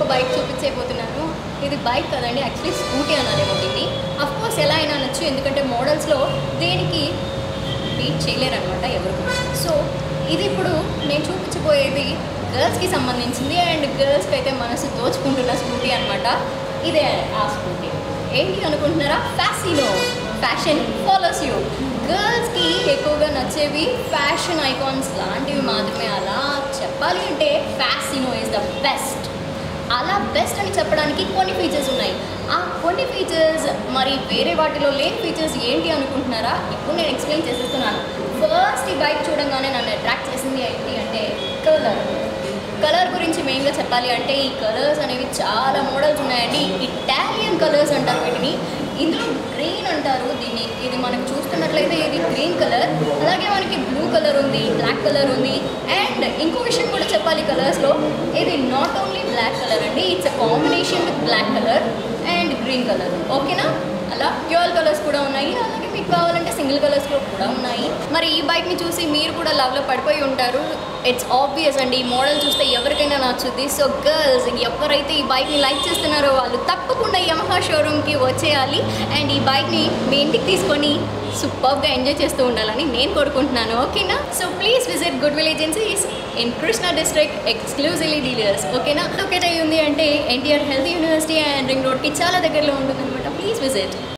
ఇంకొక బైక్ చూపించబోతున్నాను ఇది బైక్ కదండి యాక్చువల్లీ స్కూటీ అనాలేమో దీన్ని అఫ్ కోర్స్ ఎలా అయినా అనొచ్చు ఎందుకంటే మోడల్స్లో దేనికి బీట్ చేయలేరనమాట ఎవరు సో ఇది ఇప్పుడు నేను చూపించబోయేది గర్ల్స్కి సంబంధించింది అండ్ గర్ల్స్కి అయితే మనసు దోచుకుంటున్న స్కూటీ అనమాట ఇదే ఆ స్కూటీ ఏంటి అనుకుంటున్నారా ఫ్యాసినో ఫ్యాషన్ ఫాలోస్ యూ గర్ల్స్కి ఎక్కువగా నచ్చేవి ఫ్యాషన్ ఐకాన్స్ లాంటివి మాత్రమే అలా చెప్పాలి అంటే ఫ్యాసినో ఇస్ ద బెస్ట్ అలా బెస్ట్ అని చెప్పడానికి కొన్ని ఫీచర్స్ ఉన్నాయి ఆ కొన్ని ఫీచర్స్ మరి వేరే వాటిలో లేని ఫీచర్స్ ఏంటి అనుకుంటున్నారా ఇప్పుడు నేను ఎక్స్ప్లెయిన్ చేసేస్తున్నాను ఫస్ట్ ఈ బైక్ చూడంగానే నన్ను అట్రాక్ట్ చేసింది ఏంటి అంటే కలర్ కలర్ గురించి మెయిన్గా చెప్పాలి అంటే ఈ కలర్స్ అనేవి చాలా మోడల్స్ ఉన్నాయండి ఇటాలియన్ కలర్స్ అంటారు వీటిని ఇందులో గ్రీన్ అంటారు దీన్ని ఇది మనకు చూస్తున్నట్లయితే ఇది గ్రీన్ కలర్ అలాగే మనకి బ్లూ కలర్ ఉంది బ్లాక్ కలర్ ఉంది అండ్ ఇంకో విషయం కూడా చెప్పాలి కలర్స్లో ఇది నాట్ ఓన్లీ బ్లాక్ కలర్ అండి it's a combination with black colour and green colour ఓకేనా అలా డ్యూయల్ కలర్స్ కూడా ఉన్నాయి అలాగే మీకు కావాలంటే సింగిల్ కలర్స్లో కూడా ఉన్నాయి మరి ఈ బైక్ని చూసి మీరు కూడా లవ్లో పడిపోయి ఉంటారు ఇట్స్ ఆబ్వియస్ అండి ఈ మోడల్ చూస్తే ఎవరికైనా నచ్చుద్ది సో గర్ల్స్ ఎవరైతే ఈ బైక్ని లైక్ చేస్తున్నారో వాళ్ళు తప్పకుండా యమహా షోరూమ్కి వచ్చేయాలి అండ్ ఈ బైక్ని మీ ఇంటికి తీసుకొని సూపర్గా ఎంజాయ్ చేస్తూ ఉండాలని నేను కోరుకుంటున్నాను ఓకేనా so please visit good will agencies in Krishna district exclusively dealers ఓకేనా లొకేట్ అయ్యి ఉంది అంటే NTR health university and ring రోడ్కి చాలా దగ్గరలో ఉంటుంది అనమాట ప్లీజ్ విజిట్